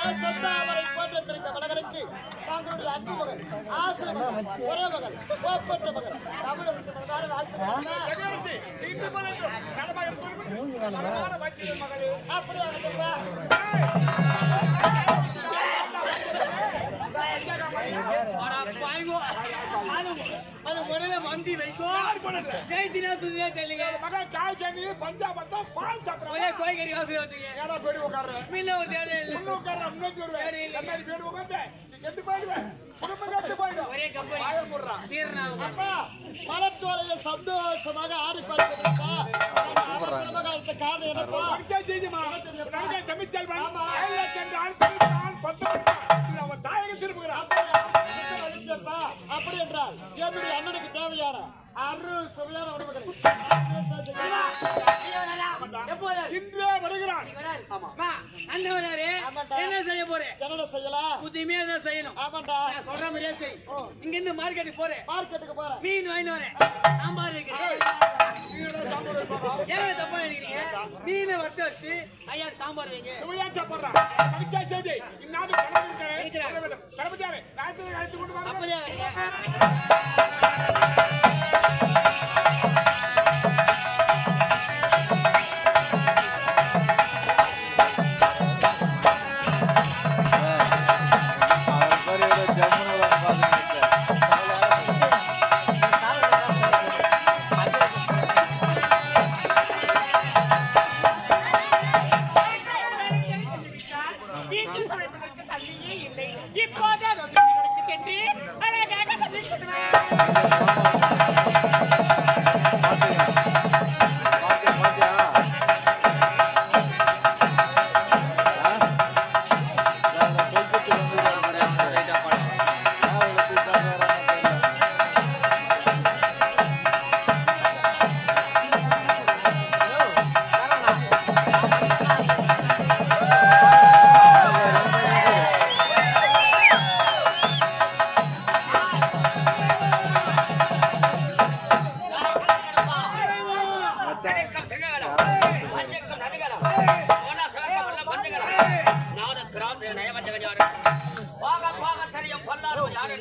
சொந்தாமரை போட்டிருக்க மலர்களுக்கு தங்களுடைய அன்பு மகள் ஆசை மகள் ஒரே மகள் கோப்பட்ட மகள் தமிழரசு மனதார வாழ்த்துக்கள் சக்கரவர்த்தி, இன்று மலர்ந்து நலமாக இருக்கும் நலமான வைத்தியர் மகளே அப்படியே சொல்றா அது முதல்ல மந்தி வைக்கோ ஜெயித்தினா துணியா தெரியல மகன் காய் தண்ணி பஞ்சாபத்தா பால் சாப்பிடுறான் ஒரே கோய்கறி வாசல் வந்துங்க ஏடா போய் உட்கார்ற மீன்ல ஒரு தேவை இல்லை இன்னும் உட்கார்ற முன்னாடி வருவேன் கண்ணாடி போய் உட்கார்ந்த நீ கெட்டு போயிடுவேன் குடும்பம் கெட்டு போயிடும் ஒரே கம்பெனி வாய போடுறான் சீரனாகும் அப்பா மலர்ச்சோலையில் சந்தோஷமாக ஆடி பார்க்கிறீங்களா அவசரமாக அடுத்த காரணம் என்னப்பா படிக்க செய்யுமா நன்கை தமிழ்ச்செல்வன் கையில சென்றான் பிடித்தான் பத்து விட்டான். அவன் தாயகம் திரும்புகிறான் மகிழ்ச்சியப்பா. அப்படி என்றால் என்னுடைய அண்ணனுக்கு தேவையான அரு சுவையான உணவுகளை எப்போ வராரு? இன்றே வருகிறான் வராரு. அம்மா, அண்ணன் வராரு. ஆமாண்டா. என்ன செய்ய போறேன் என்னடா செய்யலாம் புத்தியுமே தான் செய்யணும் ஆமாண்டா நான் சொல்ற மாதிரியே செய் இங்க இருந்து மார்க்கெட்டுக்கு போறேன் மார்க்கெட்டுக்கு போறேன் மீன் வாங்கிட்டு வரேன் சாம்பார் வைக்கிறேன் ஏன் தப்பா நினைக்கிறீங்க மீனை வறுத்து வச்சு ஐயா சாம்பார் வைங்க சுவையா சாப்பிடுறான் படிக்க செய்தி இன்னாது கடவுள் இருக்கிறாரு கடவுள் ராத்திரி அழைத்து கொண்டு வர அப்படியே வைங்க. வீட்டில் சமைப்பதற்கு தண்ணியே இல்லை இப்போது அது உங்களுக்கு சென்று அழகாக சமைக்கிறேன் சரக்கம் சிகலம் பஞ்சக்கம் நதிகலம் ஓனா சரக்கம் எல்லாம் பஞ்சகலம் நாலு கிராந்து நயவஞ்சகஜாரு போக போக தெரியும் பொல்லாத யாரு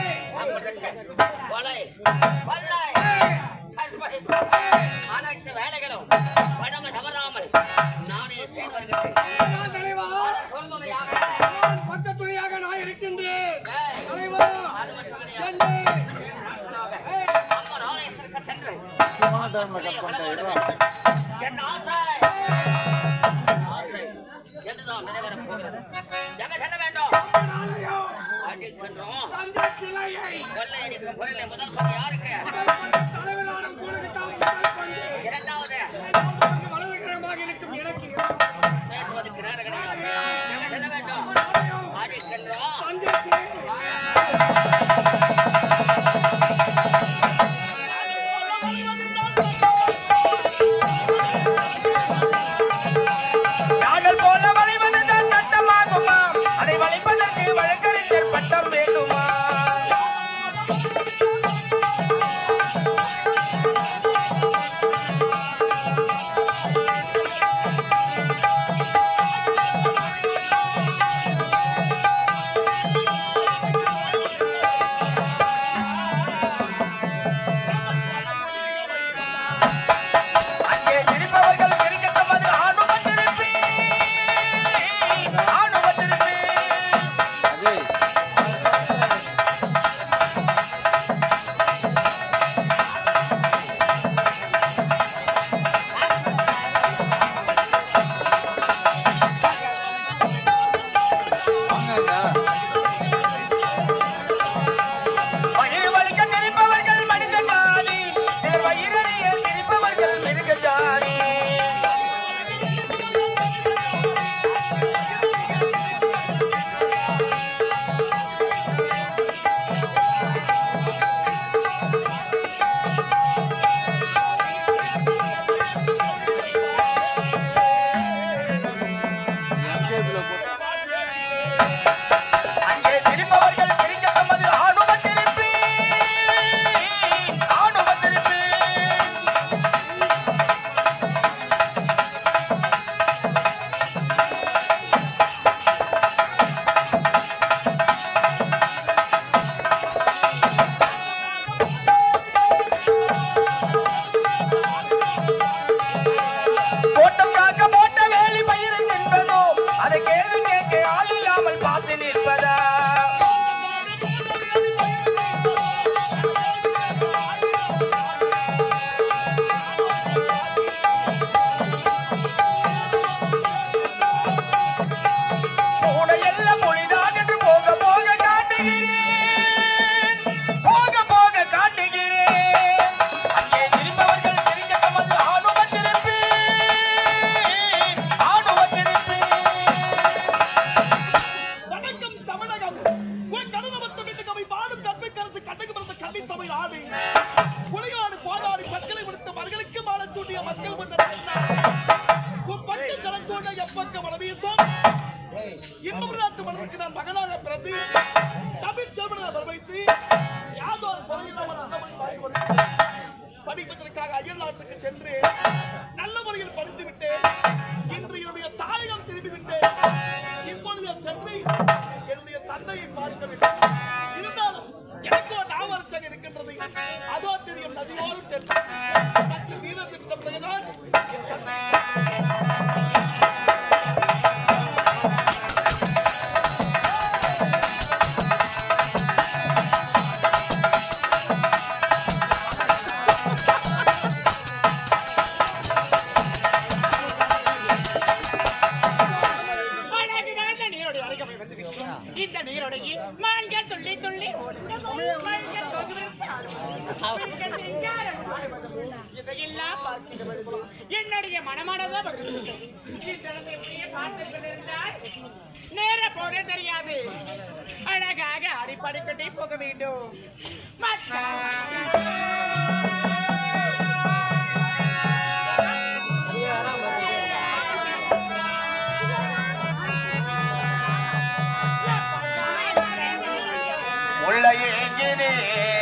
கொலை கொள்ளை கற்பனை அனைத்து வேலைகளும் படம தவறாமல் நானே செய்து வருகிறேன் சொல்லுமையாக பக்கத்துணையாக நான் இருக்கின்றேன் அது மட்டும் கிடையாது நாட்களாக அம்மன் ஆலயத்திற்கு சென்று சிலையை வலம் வர வேண்டும். என் ஆசை ஆசை என்றுதான் நிறைவேறப் போகிறது எங்க செல்ல வேண்டும் அடிக்கின்றோம் அந்த சிலையை கொள்ளையடிக்கும் பொருளை முதல் சொல் யாருக்கு தலைவரான உங்களுக்கு தான் முதல் பங்கு. இரண்டாவது இரண்டாவது பங்கு வலதுகரமாக இருக்கும் எனக்கு பேசுவதற்கு நேரம் கிடையாது எங்க செல்ல வேண்டும் அடிக்கின்றோம் தந்தை சிலை நாங்கள் போல வளைவதுதான் சட்டமாகுமா அதை வளைப்பதற்கு வழக்கறிஞர் பட்டம் வேண்டுமா உன்னை எப்பக்க மனவீசம் இன்னொரு நாட்டு மன்னருக்கு நான் மகனாக பிறந்து தமிழ் செல்வனாக வைத்து யாதோ ஒரு குறையில்லாமல் அண்ணாமலை வாங்கி வருகிறேன். படிப்பதற்காக அயல் நாட்டுக்கு சென்று நல்ல முறையில் படித்து விட்டேன் இன்று என்னுடைய தாயகம் திரும்பி விட்டேன் இப்பொழுது சென்று என்னுடைய தந்தையை பார்க்க வேண்டும் இருந்தாலும் எனக்கு ஒரு நாவரசம் இருக்கின்றது அதோ தெரியும் நதியோடு சென்று சற்று நீரம் திட்ட பிறகுதான் என் தந்தை அழகான நீரோடை அருகமை வந்துவிட்டோம். இந்த நீரோடையில் மான்கள் துள்ளி துள்ளி ஓடும். மயில்கள் தொகுவிற்கு ஆடும். பெண்கள் சிங்காரம் ஆடுவதும். இதையெல்லாம் பார்க்கின்ற பொழுது என்னுடைய மனமானதா வருகிறது இத்தனத்தை இப்படியே பார்த்துக் கொண்டிருந்தால் நேர போக தெரியாது அழகாக அடிப்படைக்கட்டே போக வேண்டும் உள்ள ஏங்கினே